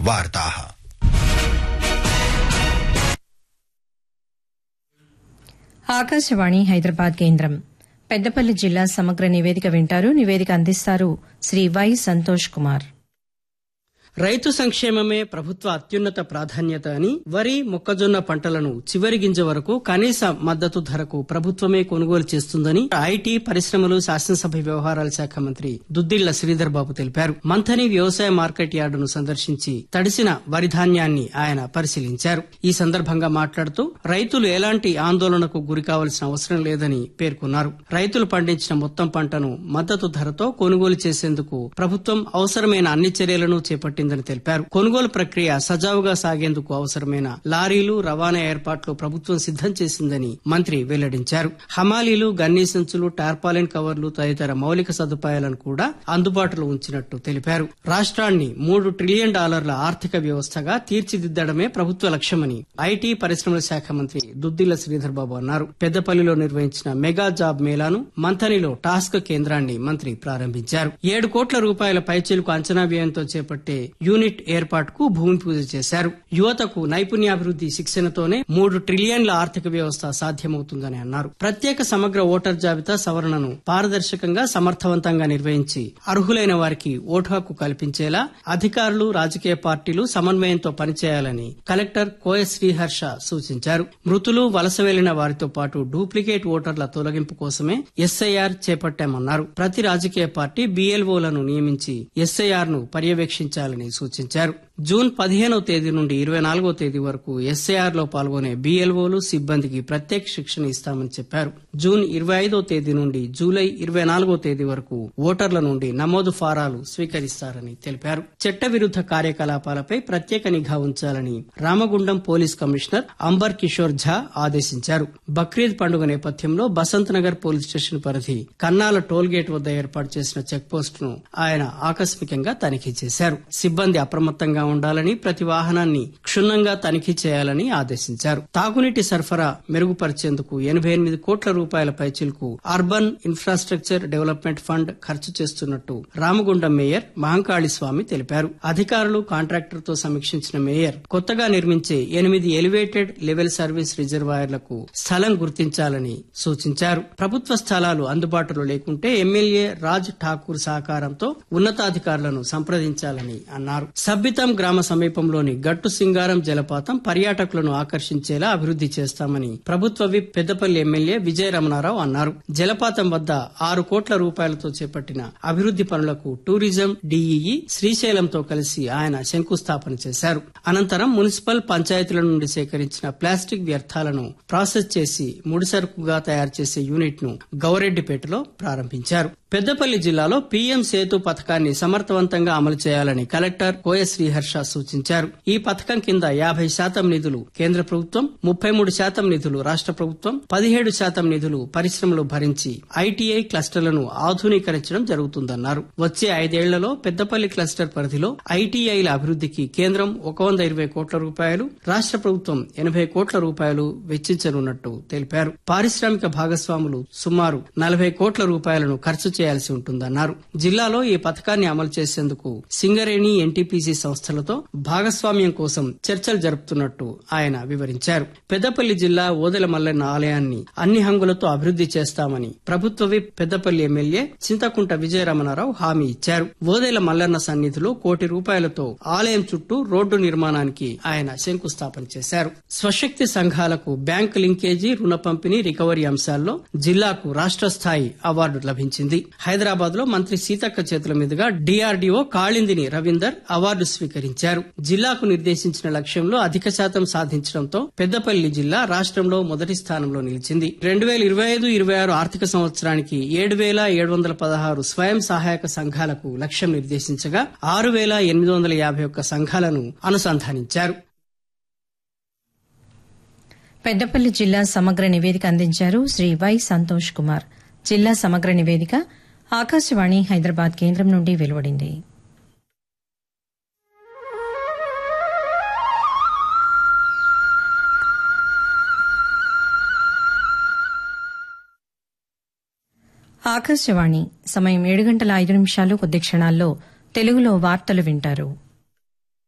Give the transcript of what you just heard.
वार्ताः ఆకాశవాణి హైదరాబాద్ కేంద్రం పెద్దపల్లి జిల్లా సమగ్ర నివేదిక వింటారు నివేదిక అందిస్తారు శ్రీ వై సంతోష్ కుమార్ రైతు సంక్షేమమే ప్రభుత్వ అత్యున్నత ప్రాధాన్యత అని వరి మొక్కజొన్న పంటలను చివరి గింజ వరకు కనీస మద్దతు ధరకు ప్రభుత్వమే కొనుగోలు చేస్తుందని ఐటీ పరిశ్రమలు శాసనసభ వ్యవహారాల శాఖ మంత్రి దుద్దిళ్ల శ్రీధర్ బాబు తెలిపారు మంథని వ్యవసాయ మార్కెట్ యార్డును సందర్శించి తడిసిన వరి ధాన్యాన్ని ఆయన పరిశీలించారు ఈ సందర్భంగా మాట్లాడుతూ రైతులు ఎలాంటి ఆందోళనకు గురి కావాల్సిన అవసరం లేదని పేర్కొన్నారు రైతులు పండించిన మొత్తం పంటను మద్దతు ధరతో కొనుగోలు చేసేందుకు ప్రభుత్వం అవసరమైన అన్ని చర్యలను చేపట్టిందని తెలిపారు కొనుగోలు ప్రక్రియ సజావుగా సాగేందుకు అవసరమైన లారీలు రవాణా ఏర్పాట్లు ప్రభుత్వం సిద్దం చేసిందని మంత్రి వెల్లడించారు హమాలీలు గన్నీ సంచులు టార్పాలిన్ కవర్లు తదితర మౌలిక సదుపాయాలను కూడా అందుబాటులో ఉంచినట్టు తెలిపారు రాష్ట్రాన్ని మూడు ట్రిలియన్ డాలర్ల ఆర్థిక వ్యవస్థగా తీర్చిదిద్దడమే ప్రభుత్వ లక్ష్యమని ఐటీ పరిశ్రమల శాఖ మంత్రి దుద్దిల్ల శ్రీధర్ బాబు అన్నారు పెద్దపల్లిలో నిర్వహించిన మెగా జాబ్ మేళాను మంథనిలో టాస్క్ కేంద్రాన్ని మంత్రి ప్రారంభించారు ఏడు కోట్ల రూపాయల పైచీలకు అంచనా వ్యయంతో చేపట్టే యూనిట్ ఏర్పాటుకు భూమి పూజ చేశారు యువతకు నైపుణ్యాభివృద్ధి శిక్షణతోనే మూడు ట్రిలియన్ల ఆర్థిక వ్యవస్థ సాధ్యమవుతుందని అన్నారు ప్రత్యేక సమగ్ర ఓటర్ జాబితా సవరణను పారదర్శకంగా సమర్థవంతంగా నిర్వహించి అర్హులైన వారికి ఓటు హక్కు కల్పించేలా అధికారులు రాజకీయ పార్టీలు సమన్వయంతో పనిచేయాలని కలెక్టర్ కోయ శ్రీహర్ష సూచించారు మృతులు వలస వెళ్లిన వారితో పాటు డూప్లికేట్ ఓటర్ల తొలగింపు కోసమే ఎస్ఐఆర్ చేపట్టామన్నారు ప్రతి రాజకీయ పార్టీ బీఎల్ఓలను నియమించి ఎస్ఐఆర్ ను పర్యవేక్షించాలని సూచించారు జూన్ పదిహేనవ తేదీ నుండి ఇరవై నాలుగో తేదీ వరకు ఎస్ఐఆర్ లో పాల్గొనే బీఎల్ఓలు సిబ్బందికి ప్రత్యేక శిక్షణ ఇస్తామని చెప్పారు జూన్ ఇరవై ఐదో తేదీ నుండి జూలై ఇరవై నాలుగో తేదీ వరకు ఓటర్ల నుండి నమోదు ఫారాలు స్వీకరిస్తారని తెలిపారు చట్టవిరుద్ధ కార్యకలాపాలపై ప్రత్యేక నిఘా ఉంచాలని రామగుండం పోలీస్ కమిషనర్ అంబర్ కిషోర్ ఝా ఆదేశించారు బక్రీద్ పండుగ నేపథ్యంలో బసంత్ నగర్ పోలీస్ స్టేషన్ పరిధి కన్నాల టోల్ గేట్ వద్ద ఏర్పాటు చేసిన చెక్ పోస్ట్ ను ఆయన ఆకస్మికంగా తనిఖీ చేశారు సిబ్బంది అప్రమత్తంగా ఉండాలని ప్రతి వాహనాన్ని క్షుణ్ణంగా తనిఖీ చేయాలని ఆదేశించారు తాగునీటి సరఫరా మెరుగుపరిచేందుకు ఎనభై ఎనిమిది కోట్ల రూపాయల పైచిలకు అర్బన్ ఇన్ఫ్రాస్ట్రక్చర్ డెవలప్మెంట్ ఫండ్ ఖర్చు చేస్తున్నట్టు రామగుండం మేయర్ మహంకాళి స్వామి తెలిపారు అధికారులు కాంట్రాక్టర్ తో సమీక్షించిన మేయర్ కొత్తగా నిర్మించే ఎనిమిది ఎలివేటెడ్ లెవెల్ సర్వీస్ రిజర్వాయర్లకు స్థలం గుర్తించాలని సూచించారు ప్రభుత్వ స్థలాలు అందుబాటులో లేకుంటే ఎమ్మెల్యే రాజ్ ఠాకూర్ సహకారంతో ఉన్నతాధికారులను సంప్రదించాలని అన్నారు సబ్బితం గ్రామ సమీపంలోని గట్టు సింగారం జలపాతం పర్యాటకులను ఆకర్షించేలా అభివృద్ధి చేస్తామని ప్రభుత్వ విప్ పెద్దపల్లి ఎమ్మెల్యే విజయ రమణారావు అన్నారు జలపాతం వద్ద ఆరు కోట్ల రూపాయలతో చేపట్టిన అభివృద్ధి పనులకు టూరిజం డీఈఈ శ్రీశైలంతో కలిసి ఆయన శంకుస్థాపన చేశారు అనంతరం మున్సిపల్ పంచాయతీల నుండి సేకరించిన ప్లాస్టిక్ వ్యర్థాలను ప్రాసెస్ చేసి ముడిసరుకుగా తయారు చేసే యూనిట్ ను గౌరెడ్డిపేటలో ప్రారంభించారు పెద్దపల్లి జిల్లాలో పీఎం సేతు పథకాన్ని సమర్థవంతంగా అమలు చేయాలని కలెక్టర్ కోయ శ్రీహర్ష సూచించారు ఈ పథకం కింద యాభై శాతం నిధులు కేంద్ర ప్రభుత్వం ముప్పై మూడు శాతం నిధులు రాష్ట్ర ప్రభుత్వం పదిహేడు శాతం నిధులు పరిశ్రమలు భరించి ఐటీఐ క్లస్టర్లను ఆధునీకరించడం జరుగుతుందన్నారు వచ్చే ఐదేళ్లలో పెద్దపల్లి క్లస్టర్ పరిధిలో ఐటీఐల అభివృద్ధికి కేంద్రం ఒక వంద ఇరవై కోట్ల రూపాయలు రాష్ట్ర ప్రభుత్వం ఎనభై కోట్ల రూపాయలు వెచ్చించనున్నట్టు తెలిపారు పారిశ్రామిక భాగస్వాములు సుమారు నలభై కోట్ల రూపాయలను ఖర్చు చేయాల్సి ఉంటుందన్నారు జిల్లాలో ఈ పథకాన్ని అమలు చేసేందుకు సింగరేణి ఎన్టీపీసీ సంస్థలతో భాగస్వామ్యం కోసం చర్చలు జరుపుతున్నట్టు ఆయన వివరించారు పెద్దపల్లి జిల్లా ఓదెల మల్లన్న ఆలయాన్ని అన్ని హంగులతో అభివృద్ధి చేస్తామని ప్రభుత్వ విప్ పెద్దపల్లి ఎమ్మెల్యే చింతకుంట విజయరమణారావు హామీ ఇచ్చారు ఓదెల మల్లన్న సన్నిధిలో కోటి రూపాయలతో ఆలయం చుట్టూ రోడ్డు నిర్మాణానికి ఆయన శంకుస్థాపన చేశారు స్వశక్తి సంఘాలకు బ్యాంకు లింకేజీ రుణ పంపిణీ రికవరీ అంశాల్లో జిల్లాకు రాష్ట్ర స్థాయి అవార్డు లభించింది హైదరాబాద్ లో మంత్రి సీతక్క చేతుల మీదుగా డిఆర్డీఓ కాళిందిని రవీందర్ అవార్డు స్వీకరించారు జిల్లాకు నిర్దేశించిన లక్ష్యంలో అధిక శాతం సాధించడంతో పెద్దపల్లి జిల్లా రాష్ట్రంలో మొదటి స్థానంలో నిలిచింది రెండు వేల ఇరవై ఐదు ఇరవై ఆరు ఆర్థిక సంవత్సరానికి ఏడు వేల ఏడు వందల పదహారు స్వయం సహాయక సంఘాలకు లక్ష్యం నిర్దేశించగా ఆరు వేల ఎనిమిది వందల యాభై ఒక్క సంఘాలను అనుసంధానించారు పెద్దపల్లి జిల్లా సమగ్ర నివేదిక అందించారు శ్రీ వై సంతోష్ కుమార్ జిల్లా సమగ్ర నివేదిక ఆకాశవాణి హైదరాబాద్ కేంద్రం నుండి వెలువడింది ఆకాశవాణి సమయం ఏడు గంటల ఐదు నిమిషాలు కొద్ది క్షణాల్లో తెలుగులో వార్తలు వింటారు